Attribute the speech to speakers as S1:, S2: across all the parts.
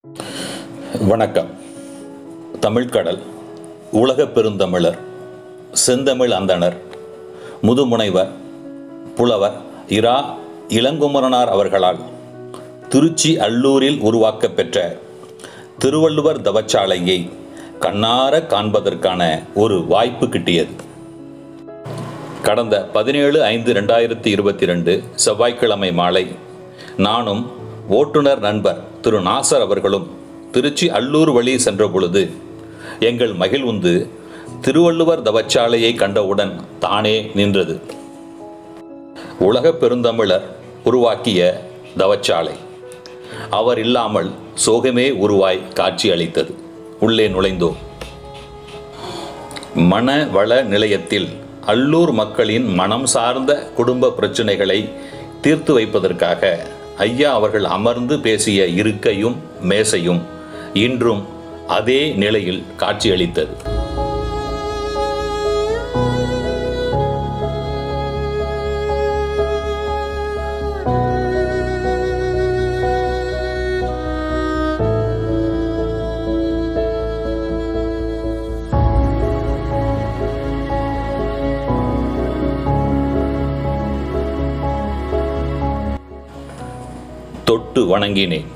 S1: வணக்கம் தமிழ்கடல் உலகப் பெருந்தமிழர் செந்தமிழ் அந்தணர் முதுமுனைவர் புலவர் இரா இளங்குமரனார் அவர்களால் திருச்சி அல்லூரில் உருவாக்கப் பெற்ற திருவள்ளுவர் தவச்சாலையை கண்ணார காண்பதற்கான ஒரு வாய்ப்பு கிட்டியது கடந்த பதினேழு ஐந்து ரெண்டாயிரத்தி இருபத்தி ரெண்டு செவ்வாய்க்கிழமை மாலை நானும் ஓட்டுநர் நண்பர் திரு நாசர் அவர்களும் திருச்சி அல்லூர் வழி சென்ற பொழுது எங்கள் மகிழ்வுந்து திருவள்ளுவர் தவச்சாலையை கண்டவுடன் தானே நின்றது உலகப் பெருந்தமிழர் உருவாக்கிய தவச்சாலை அவர் இல்லாமல் சோகமே உருவாய் காட்சி அளித்தது உள்ளே நுழைந்தோம் மன வள நிலையத்தில் அல்லூர் மக்களின் மனம் சார்ந்த குடும்ப பிரச்சனைகளை தீர்த்து வைப்பதற்காக ஐயா அவர்கள் அமர்ந்து பேசிய இருக்கையும் மேசையும் இன்றும் அதே நிலையில் காட்சியளித்தது தொட்டு வணங்கினேன்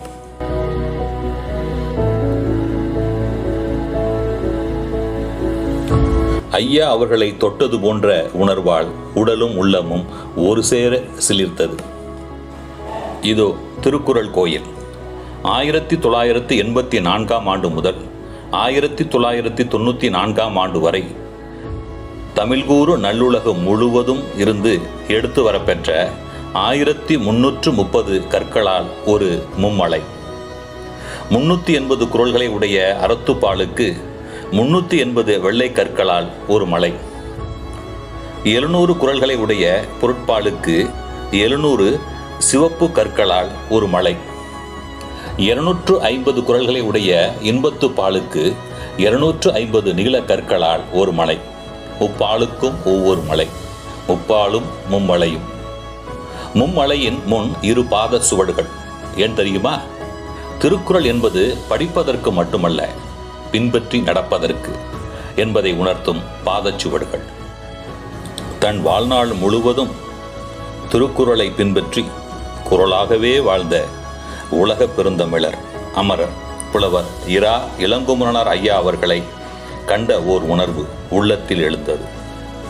S1: ஐயா அவர்களை தொட்டது போன்ற உணர்வால் உடலும் உள்ளமும் ஒரு சேர சிலிர்த்தது இதோ திருக்குறள் கோயில் ஆயிரத்தி தொள்ளாயிரத்தி எண்பத்தி நான்காம் ஆண்டு முதல் ஆயிரத்தி தொள்ளாயிரத்தி தொண்ணூற்றி நான்காம் ஆண்டு வரை தமிழ்கூறு நல்லுலகம் முழுவதும் இருந்து எடுத்து வரப்பெற்ற ஆயிரத்தி முன்னூற்று முப்பது கற்களால் ஒரு மும்மலை முன்னூற்றி எண்பது குரல்களை உடைய அறத்துப்பாலுக்கு முன்னூற்றி எண்பது வெள்ளை கற்களால் ஒரு மலை எழுநூறு குரல்களை உடைய பொருட்பாலுக்கு எழுநூறு சிவப்பு கற்களால் ஒரு மலை இருநூற்று ஐம்பது குரல்களை உடைய இன்பத்து பாலுக்கு இருநூற்று ஐம்பது நீல கற்களால் ஒரு மலை முப்பாலுக்கும் ஒவ்வொரு மலை முப்பாலும் மும்மலையும் மும்மலையின் முன் இரு பாத சுவடுகள் ஏன் தெரியுமா திருக்குறள் என்பது படிப்பதற்கு மட்டுமல்ல பின்பற்றி நடப்பதற்கு என்பதை உணர்த்தும் பாதச்சுவடுகள் தன் வாழ்நாள் முழுவதும் திருக்குறளை பின்பற்றி குரலாகவே வாழ்ந்த உலக பெருந்தமிழர் அமரர் புலவர் இரா இளங்குமரனார் ஐயா அவர்களை கண்ட ஓர் உணர்வு உள்ளத்தில் எழுந்தது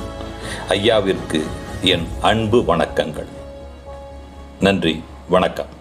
S1: ஐயாவிற்கு என் அன்பு வணக்கங்கள் நன்றி வணக்கம்